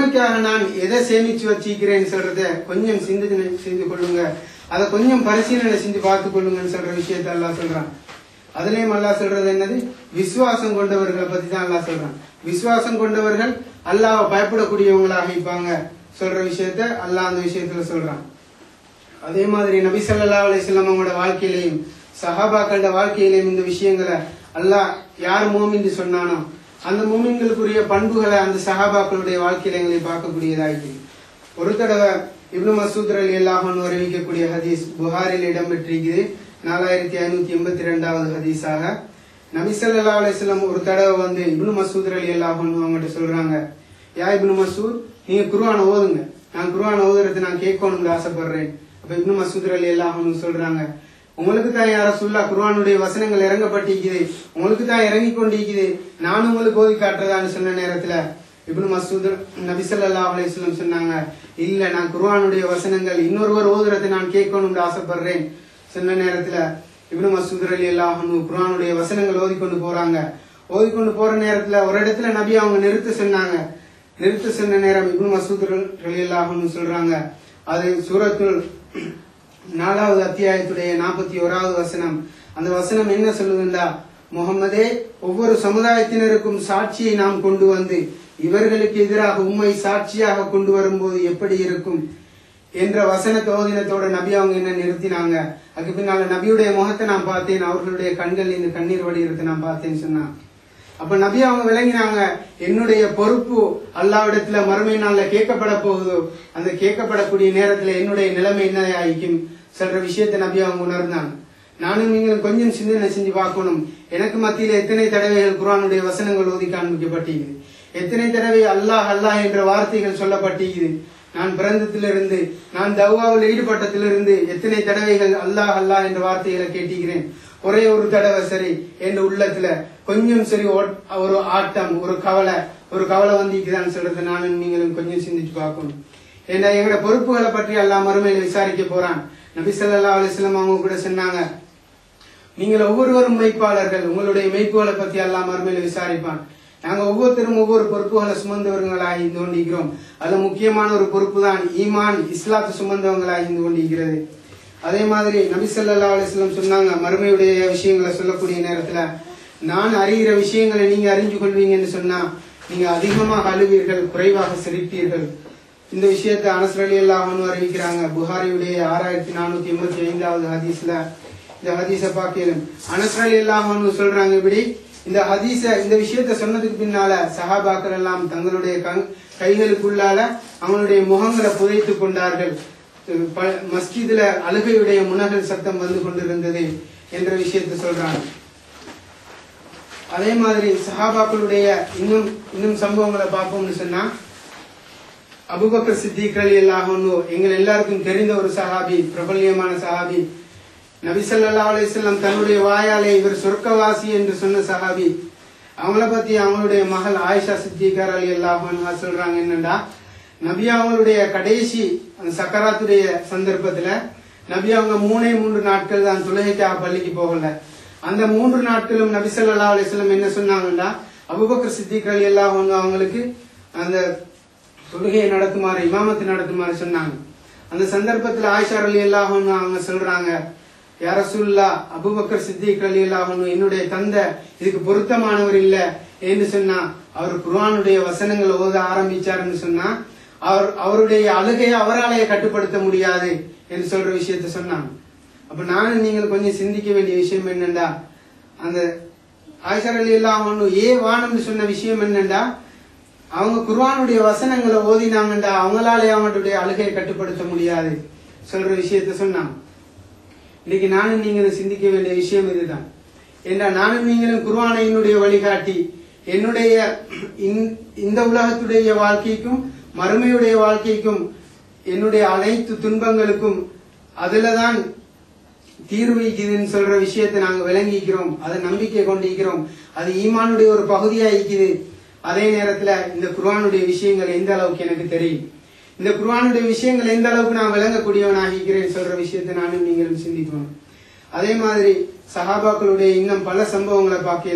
மறுமைக்காக நான் எதை சேமிச்சு வச்சிருக்கிறேன்னு சொல்றத கொஞ்சம் சிந்தனை செய்து கொள்ளுங்க அதை கொஞ்சம் பரிசீலனை செஞ்சு பார்த்து கொள்ளுங்கன்னு சொல்ற விஷயத்த அல்லாஹ் சொல்றான் அதுலயும் அல்லாஹ் சொல்றது என்னது விசுவாசம் கொண்டவர்களை பத்தி தான் அல்லாஹ் சொல்றான் விசுவாசம் கொண்டவர்கள் அல்லாஹ் பயப்படக்கூடியவங்களாக இருப்பாங்க சொல்ற விஷயத்த அல்லாஹ் அந்த விஷயத்துல சொல்றான் அதே மாதிரி நபி ஸல்லல்லாஹு அலைஹி வஸல்லம் அவங்களோட வாழ்க்கையிலையும் சஹாபாக்களோட வாழ்க்கையிலையும் இந்த விஷயங்களை அல்லாஹ் யார் மூமின்னு சொன்னானோ அந்த மூமின்களுக்குரிய பண்புகளை அந்த சஹாபாக்களுடைய வாழ்க்கையில எங்களை பார்க்கக்கூடியதாயிருக்கு ஒரு தடவை இப்னு மசூத் அலி அல்லாஹன் அறிவிக்கக்கூடிய ஹதீஸ் புகாரில் இடம்பெற்றிருக்குது நாலாயிரத்தி ஐநூத்தி எண்பத்தி ரெண்டாவது ஹதீஸாக நபி ஸல்லல்லாஹு அலைஹி வஸல்லம் ஒரு தடவை வந்து இப்னு மசூத் அலி அல்லாஹன் அவங்ககிட்ட சொல்றாங்க யா இப்னு மசூத் நீங்க குர்ஆனை ஓதுங்க நான் குர்ஆனை ஓதுறது நான் கேட்கணும்னு ஆசைப்படுறேன் அப்ப இப்னு மசூத் அலி அல்லாஹன் சொல்றாங்க உங்களுக்கு தான் யார சொல்லா குர்ஆனுடைய வசனங்கள் இறங்கப்பட்டிருக்குது உங்களுக்கு தான் இறங்கி கொண்டிருக்குது நான் உங்களுக்கு ஓதி காட்டுறதான்னு சொன்ன நேரத்துல இப்னு மசூத் நபி ஸல்லல்லாஹு அலைஹி வஸல்லம் சொன்னாங்க இல்ல நான் குர்ஆனுடைய வசனங்கள் இன்னொருவர் ஓதுறதை நான் கேட்கணும்னு ஆசைப்படுறேன் சொன்ன நேரத்துல இப்னு மசூத் அலி அல்லாஹனு குர்ஆனுடைய வசனங்கள் ஓதிக்கொண்டு போறாங்க ஓதிக்கொண்டு போற நேரத்துல ஒரு இடத்துல நபி அவங்க நிறுத்த சொன்னாங்க நிறுத்த சொன்ன நேரம் இப்னு மசூத் அலி அல்லாஹனு சொல்றாங்க அது சூரத்துல் நாலாவது அத்தியாயத்துடைய நாற்பத்தி ஓராவது வசனம் அந்த வசனம் என்ன சொல்லுதுண்டா முகமதே ஒவ்வொரு சமுதாயத்தினருக்கும் சாட்சியை நாம் கொண்டு வந்து இவர்களுக்கு எதிராக உண்மை சாட்சியாக கொண்டு வரும்போது எப்படி இருக்கும் என்ற வசனத்தை ஓதினத்தோட நபி அவங்க என்ன நிறுத்தினாங்க அதுக்கு பின்னால நபியுடைய முகத்தை நான் பார்த்தேன் அவர்களுடைய கண்கள் இந்த கண்ணீர் வடிகிறத நான் பார்த்தேன்னு சொன்னான் அப்ப நபி அவங்க விளங்கினாங்க என்னுடைய பொறுப்பு அல்லாவிடத்துல மறுமை நாள்ல கேட்கப்பட போகுதோ அந்த கேட்கப்படக்கூடிய நேரத்துல என்னுடைய நிலைமை என்ன ஆயிக்கும் சொல்ற விஷயத்தை நபி அவங்க உணர்ந்தாங்க நானும் நீங்களும் கொஞ்சம் சிந்தனை செஞ்சு பார்க்கணும் எனக்கு மத்தியில எத்தனை தடவைகள் குர்ஆனுடைய வசனங்கள் ஓதி காண்பிக்கப்பட்டிருக்குது எத்தனை தடவை அல்லாஹ் அல்லாஹ் என்ற வார்த்தைகள் சொல்லப்பட்டிருக்குது நான் பிறந்தத்திலிருந்து நான் தவ்வாவில் ஈடுபட்டத்திலிருந்து எத்தனை தடவைகள் அல்லாஹ் அல்லாஹ் என்ற வார்த்தைகளை கேட்டிருக்கிறேன் ஒரே ஒரு தடவை சரி என் உள்ளத்துல கொஞ்சம் சரி ஓட்- ஒரு ஆட்டம் ஒரு கவலை ஒரு கவலை வந்திக்குதான்னு சொல்றது நானும் நீங்களும் கொஞ்சம் சிந்திச்சு பார்க்கணும் ஏன்னா எங்களோட பொறுப்புகளை பற்றி அல்லாஹ் மறுமையில விசாரிக்க போறான் நபி ஸல்லல்லாஹு அலைஹி வஸல்லம் அவங்க கூட சொன்னாங்க நீங்கள் ஒவ்வொருவரும் மெய்ப்பாளர்கள் உங்களுடைய மெய்ப்புகளை பத்தி அல்லாஹ் மறுமையில விசாரிப்பான் நாங்க ஒவ்வொருத்தரும் ஒவ்வொரு பொறுப்புகளை சுமந்தவர்களாக இருந்து கொண்டிருக்கிறோம் அதுல முக்கியமான ஒரு பொறுப்பு தான் ஈமான் இஸ்லாத்து சுமந்தவங்களாக இருந்து கொண்டிருக்கிறது அதே மாதிரி நபி ஸல்லல்லாஹு அலைஹி வஸல்லம் சொன்னாங்க மறுமையுடைய விஷயங்களை சொல்லக்கூடிய நேரத்துல நான் அறிகிற விஷயங்களை நீங்க அறிஞ்சு கொள்வீங்கன்னு சொன்னா நீங்க அதிகமாக அழுவீர்கள் குறைவாக சிரிப்பீர்கள் இந்த விஷயத்தை அனஸ் அலி அல்லாஹ்னு அறிவிக்கிறாங்க புகாரியுடைய ஆறாயிரத்தி நானூத்தி எண்பத்தி ஐந்தாவது ஹதீஸ்ல இந்த ஹதீஸை பார்க்கலும் அனஸ் அலி அல்லாஹ்னு சொல்றாங்க இப்படி இந்த ஹதீஸ இந்த விஷயத்தை சொன்னதுக்கு பின்னால சஹாபாக்கள் எல்லாம் தங்களுடைய கண் கைகளுக்குள்ளால அவங்களுடைய முகங்களை புதைத்து கொண்டார்கள் ப- மஸ்ஜிதுல அழுகையுடைய முனகல் சத்தம் வந்து கொண்டிருந்தது என்ற விஷயத்தை சொல்றாங்க அதே மாதிரி சஹாபாக்களுடைய இன்னும் இன்னும் சம்பவங்களை பார்ப்போம்னு சொன்னா அபுபக்கர் சித்திக் அலி அல்லாஹன்னு எங்கள் எல்லாருக்கும் தெரிந்த ஒரு சஹாபி பிரபல்யமான சஹாபி நபி ஸல்லல்லாஹு அலைஹி வஸல்லம் தன்னுடைய வாயாலே இவர் சொர்க்கவாசி என்று சொன்ன சஹாபி அவங்கள பத்தி அவங்களுடைய மகள் ஆயிஷா சித்திகார் அலி அல்லாஹ் சொல்றாங்க என்னன்னா நபி அவங்களுடைய கடைசி அந்த சக்கராத்துடைய சந்தர்ப்பத்துல நபி அவங்க மூணே மூன்று நாட்கள் தான் தொழுகைக்காக பள்ளிக்கு போகல அந்த மூன்று நாட்களும் நபி ஸல்லல்லாஹு அலைஹி வஸல்லம் என்ன சொன்னாங்கன்னா அபூபக்கர் சித்திக் அலி அல்லாஹ் அவங்களுக்கு அந்த தொழுகையை நடத்துமாறு இமாமத்தை நடத்துமாறு சொன்னாங்க அந்த சந்தர்ப்பத்துல ஆயிஷா அலி அல்லாஹ்னு அவங்க சொல்றாங்க யார சொல்லா அபுபக்கர் சித்திக் அலி அல்லாஹ்னு என்னுடைய தந்தை இதுக்கு பொருத்தமானவர் இல்ல என்று சொன்னா அவர் குர்ஆனுடைய வசனங்களை ஓத ஆரம்பிச்சாருன்னு சொன்னா அவர் அவருடைய அழுகையை அவராலேயே கட்டுப்படுத்த முடியாது என்று சொல்ற விஷயத்த சொன்னாங்க அப்ப நானும் நீங்கள் கொஞ்சம் சிந்திக்க வேண்டிய விஷயம் என்னண்டா அந்த ஆயிஷா அலி அல்லாஹ்னு ஏ வானம்னு சொன்ன விஷயம் என்னண்டா அவங்க குர்ஆனுடைய வசனங்களை ஓதினாங்கண்டா அவங்களாலே அவங்களுடைய அழுகையை கட்டுப்படுத்த முடியாது சொல்ற விஷயத்த சொன்னாங்க இன்னைக்கு நானும் நீங்களும் சிந்திக்க வேண்டிய விஷயம் இதுதான் ஏன்னா நானும் நீங்களும் குர்ஆனை என்னுடைய வழிகாட்டி என்னுடைய இந்த- இந்த உலகத்துடைய வாழ்க்கைக்கும் மறுமையுடைய வாழ்க்கைக்கும் என்னுடைய அனைத்து துன்பங்களுக்கும் அதுலதான் தீர்வு இருக்குதுன்னு சொல்ற விஷயத்தை நாங்க விளங்கிக்கிறோம் அதை நம்பிக்கை கொண்டிருக்கிறோம் அது ஈமானுடைய ஒரு பகுதியா இருக்குது அதே நேரத்துல இந்த குர்ஆனுடைய விஷயங்கள் எந்த அளவுக்கு எனக்கு தெரியும் இந்த குர்ஆனுடைய விஷயங்கள் எந்த அளவுக்கு நான் விளங்கக்கூடியவனாக இருக்கிறேன் சொல்ற விஷயத்தை நானும் நீங்களும் சிந்திக்கணும் அதே மாதிரி சஹாபாக்களுடைய இன்னும் பல சம்பவங்களை பார்க்கலும்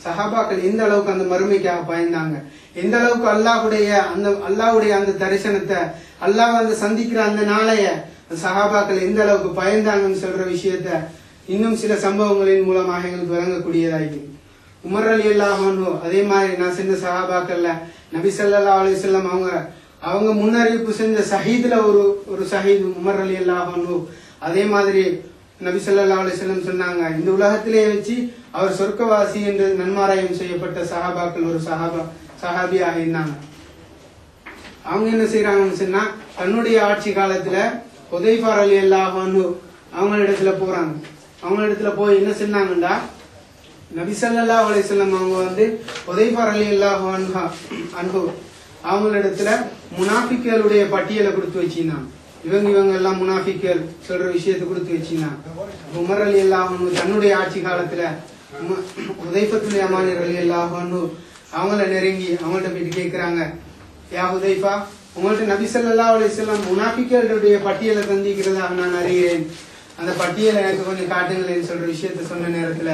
சஹாபாக்கள் எந்த அளவுக்கு அந்த மறுமைக்காக பயந்தாங்க எந்த அளவுக்கு அல்லாஹ்வுடைய அந்த அல்லாஹ்வுடைய அந்த தரிசனத்தை அல்லாஹ் அந்த சந்திக்கிற அந்த நாளைய சஹாபாக்கள் எந்த அளவுக்கு பயந்தாங்கன்னு சொல்ற விஷயத்த இன்னும் சில சம்பவங்களின் மூலமாக எங்களுக்கு விளங்கக்கூடியதாயிருக்கு உமர் அலி அல்லாஹனு அதே மாதிரி நான் செஞ்ச சஹாபாக்கள்ல நபி ஸல்லல்லாஹு அலைஹி வஸல்லம் அவங்க அவங்க முன்னறிவிப்பு செஞ்ச ஷஹீதுல ஒரு ஒரு ஷஹீத் உமர் அலி அல்லாஹனு அதே மாதிரி நபி ஸல்லல்லாஹு அலைஹி வஸல்லம் சொன்னாங்க இந்த உலகத்திலே வச்சு அவர் சொர்க்கவாசி என்று நன்மாராயம் செய்யப்பட்ட சஹாபாக்கள் ஒரு சஹாபா சஹாபியாக இருந்தாங்க அவங்க என்ன செய்யறாங்கன்னு சொன்னா தன்னுடைய ஆட்சி காலத்துல உதய்பார் அலி அல்லாஹான்னு அவங்களிடத்துல போறாங்க அவங்களிடத்துல போய் என்ன சொன்னாங்கண்டா நபி ஸல்லல்லாஹு அலைஹி வஸல்லம் அவங்க வந்து உதய்பார் அலி அல்லாஹ் அன்பு அவங்களிடத்துல முனாஃபிக்களுடைய பட்டியலை கொடுத்து வச்சிருந்தாங்க இவங்க இவங்க எல்லாம் முனாஃபிக்கள் சொல்ற விஷயத்தை கொடுத்து வச்சிருந்தாங்க உமர் அலி அல்லாஹ் தன்னுடைய ஆட்சி காலத்துல உதைபத்துல் யமானிர் அலி அல்லாஹ் அவங்கள நெருங்கி அவங்கள்ட்ட போயிட்டு கேட்கிறாங்க யா ஹுதைஃபா உங்கள்ட்ட நபி ஸல்லல்லாஹு அலைஹி வஸல்லம் முனாஃபிக்களுடைய பட்டியலை தந்திக்கிறதாக நான் அறிகிறேன் அந்த பட்டியலை எனக்கு கொஞ்சம் காட்டுங்களேன்னு சொல்ற விஷயத்த சொன்ன நேரத்துல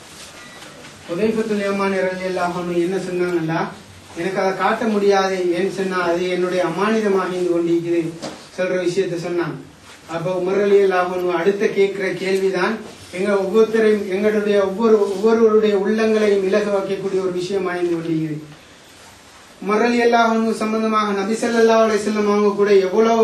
உதைபத்துல் யமான் ரலியல்லாஹு அன்ஹு என்ன சொன்னாங்கன்னா எனக்கு அதை காட்ட முடியாது ஏன்னு சொன்னா அது என்னுடைய அமானிதமாக இருந்து கொண்டிருக்குது சொல்ற விஷயத்த சொன்னாங்க அப்ப உமர் ரலியல்லாஹு அன்ஹு அடுத்த கேட்கிற கேள்விதான் எங்க ஒவ்வொருத்தரையும் எங்களுடைய ஒவ்வொரு ஒவ்வொருவருடைய உள்ளங்களையும் இலக வைக்கக்கூடிய ஒரு விஷயமா இருந்து கொண்டிருக்குது மரலி அல்லாஹ் சம்பந்தமாக நபி ஸல்லல்லாஹு அலைஹி வஸல்லம் அவங்க கூட எவ்வளவு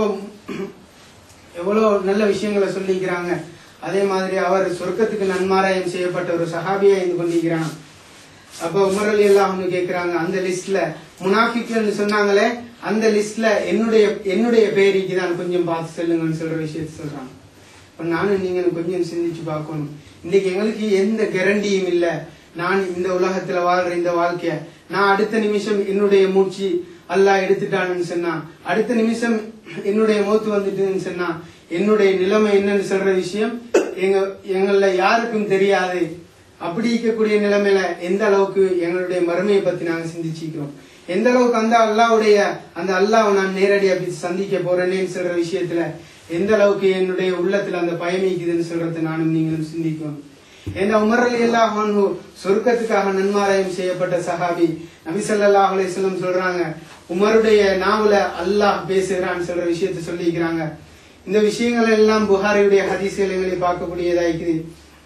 எவ்வளவு நல்ல விஷயங்களை சொல்லிக்கிறாங்க அதே மாதிரி அவர் சொர்க்கத்துக்கு நன்மாராயம் செய்யப்பட்ட ஒரு சஹாபியா இருந்து கொண்டிருக்கிறாங்க அப்ப உமர் அலி அல்லாஹ் கேக்குறாங்க அந்த லிஸ்ட்ல முனாஃபிக்னு சொன்னாங்களே அந்த லிஸ்ட்ல என்னுடைய என்னுடைய பேருக்கு தான் கொஞ்சம் பார்த்து சொல்லுங்கன்னு சொல்ற விஷயத்த சொல்றாங்க இப்ப நானும் நீங்களும் கொஞ்சம் சிந்திச்சு பார்க்கணும் இன்னைக்கு எங்களுக்கு எந்த கேரண்டியும் இல்ல நான் இந்த உலகத்துல வாழ்ற இந்த வாழ்க்கைய நான் அடுத்த நிமிஷம் என்னுடைய மூச்சு அல்லாஹ் எடுத்துட்டான்னு சொன்னா அடுத்த நிமிஷம் என்னுடைய மூத்து வந்துட்டுன்னு சொன்னா என்னுடைய நிலைமை என்னன்னு சொல்ற விஷயம் எங்க எங்கள யாருக்கும் தெரியாது அப்படி இருக்கக்கூடிய நிலைமையில எந்த அளவுக்கு எங்களுடைய மறுமையை பத்தி நாங்க சிந்திச்சிக்கிறோம் எந்த அளவுக்கு அந்த அல்லாவுடைய அந்த அல்லாவை நான் நேரடியா போய் சந்திக்க போறேனேன்னு சொல்ற விஷயத்துல எந்த அளவுக்கு என்னுடைய உள்ளத்துல அந்த பயமிக்குதுன்னு சொல்றதை நானும் நீங்களும் சிந்திக்கணும் ஏன்னா உமர் அலி அல்லாஹ் சொர்க்கத்துக்காக நன்மாராயம் செய்யப்பட்ட சஹாபி நபி ஸல்லல்லாஹு அலைஹி வஸல்லம் சொல்றாங்க உமருடைய நாவல அல்லாஹ் பேசுகிறான்னு சொல்ற விஷயத்தை சொல்லிக்கிறாங்க இந்த விஷயங்கள் எல்லாம் புகாரியுடைய ஹதீஸ்கள் எங்களை பார்க்கக்கூடியதா இருக்குது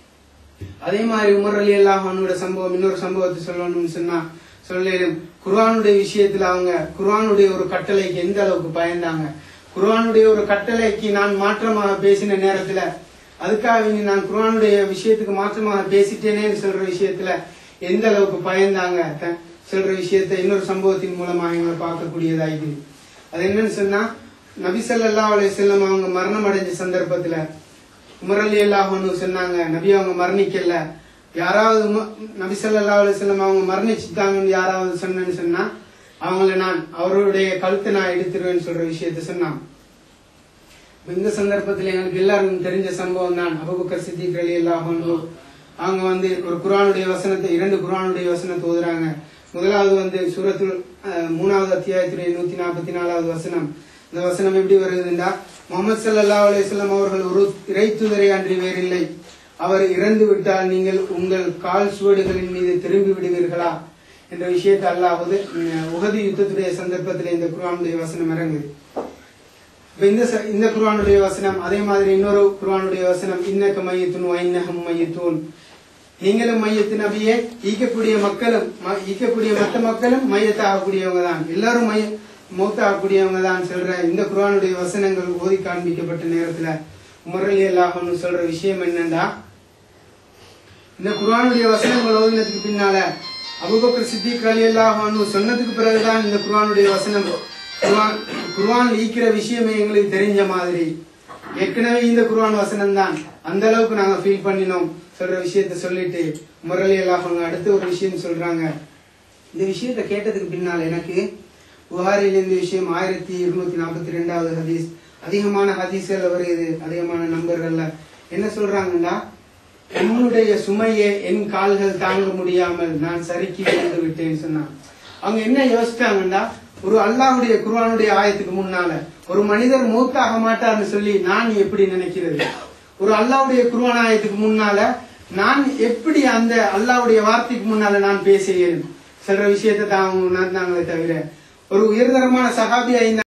அதே மாதிரி உமர் அலி அல்லாஹானோட சம்பவம் இன்னொரு சம்பவத்தை சொல்லணும்னு சொன்னா சொல்லிடும் குர்ஆனுடைய விஷயத்துல அவங்க குர்ஆனுடைய ஒரு கட்டளைக்கு எந்த அளவுக்கு பயந்தாங்க குர்ஆனுடைய ஒரு கட்டளைக்கு நான் மாற்றமாக பேசின நேரத்துல அதுக்காக இனி நான் குர்ஆனுடைய விஷயத்துக்கு மாற்றமாக பேசிட்டேனேன்னு சொல்ற விஷயத்துல எந்த அளவுக்கு பயந்தாங்க த- சொல்ற விஷயத்தை இன்னொரு சம்பவத்தின் மூலமாக எங்களை பார்க்கக்கூடியதாயிடுது அது என்னன்னு சொன்னா நபி ஸல்லல்லாஹு அலைஹி வஸல்லம் அவங்க மரணம் அடைஞ்ச சந்தர்ப்பத்துல உமர் அலி அல்லாஹ்னு சொன்னாங்க நபி அவங்க மரணிக்கல யாராவது உம- நபி ஸல்லல்லாஹு அலைஹி வஸல்லம் அவங்க மரணிச்சுட்டாங்கன்னு யாராவது சொன்னேன்னு சொன்னா அவங்கள நான் அவருடைய கழுத்தை நான் எடுத்துருவேன்னு சொல்ற விஷயத்த சொன்னான் இப்ப இந்த சந்தர்ப்பத்தில் எங்களுக்கு எல்லாருக்கும் தெரிஞ்ச சம்பவம் தான் அபுபக்கர் சித்திக் அலி அல்லாஹு அவங்க வந்து ஒரு குர்ஆனுடைய வசனத்தை இரண்டு குர்ஆனுடைய வசனத்தை ஓதுறாங்க முதலாவது வந்து சூரத்துல் அஹ், மூணாவது அத்தியாயத்துடைய நூத்தி நாற்பத்தி நாலாவது வசனம் இந்த வசனம் எப்படி வருதுன்னா முகமது ஸல்லல்லாஹு அலைஹி வஸல்லம் அவர்கள் ஒரு இறைத்துதரை அன்றி வேறில்லை அவர் இறந்து விட்டால் நீங்கள் உங்கள் கால் சுவடுகளின் மீது திரும்பி விடுவீர்களா என்ற விஷயத்தை அல்லாஹ் உகதி யுத்தத்துடைய சந்தர்ப்பத்தில் இந்த குர்ஆனுடைய வசனம் இறங்குது இப்ப இந்த ச- இந்த குர்ஆனுடைய வசனம் அதே மாதிரி இன்னொரு குர்ஆனுடைய வசனம் இன்னக்க மையத்துன் வைன்னகம் மையத்தூன் நீங்களும் மையத்து நபியே ஈக்கக்கூடிய மக்களும் ம- ஈக்கக்கூடிய மற்ற மக்களும் மையத்தாகக்கூடியவங்க தான் எல்லாரும் மைய மூத்தாகக்கூடியவங்க தான் சொல்ற இந்த குர்ஆனுடைய வசனங்கள் ஓதி காண்பிக்கப்பட்ட நேரத்துல முரளி அல்லாஹ்னு சொல்ற விஷயம் என்னன்னா இந்த குர்ஆனுடைய வசனங்கள் ஓதினதுக்கு பின்னால அபூபக்கர் சித்திக் ரலியல்லாஹு அன்ஹு சொன்னதுக்கு பிறகுதான் இந்த குர்ஆனுடைய வசனம் குர்ஆன் குர்ஆன் ஈக்கிற விஷயமே எங்களுக்கு தெரிஞ்ச மாதிரி ஏற்கனவே இந்த குர்ஆன் வசனம் தான் அந்த அளவுக்கு நாங்க ஃபீல் பண்ணினோம் சொல்ற விஷயத்த சொல்லிட்டு முரளி அல்லாஹ் அடுத்த ஒரு விஷயம் சொல்றாங்க இந்த விஷயத்தை கேட்டதுக்கு பின்னால் எனக்கு புகாரில் இந்த விஷயம் ஆயிரத்தி இருநூத்தி நாற்பத்தி ரெண்டாவது ஹதீஸ் அதிகமான ஹதீஸ்கள் வருது அதிகமான நம்பர்கள்ல என்ன சொல்றாங்கன்னா என்னுடைய சுமையை என் கால்கள் தாங்க முடியாமல் நான் சறுக்கி விழுந்து விட்டேன்னு சொன்னாங்க அவங்க என்ன யோசிச்சாங்கன்னா ஒரு அல்லாஹ்வுடைய குர்ஆனுடைய ஆயத்துக்கு முன்னால ஒரு மனிதர் மூத்தாக மாட்டார்னு சொல்லி நான் எப்படி நினைக்கிறது ஒரு அல்லாஹ்வுடைய குர்ஆன் ஆயத்துக்கு முன்னால நான் எப்படி அந்த அல்லாவுடைய வார்த்தைக்கு முன்னால நான் பேச இயலும் சொல்ற விஷயத்தை தான் அவங்க உணர்ந்தாங்களே தவிர ஒரு உயர்தரமான சகாபியா இந்த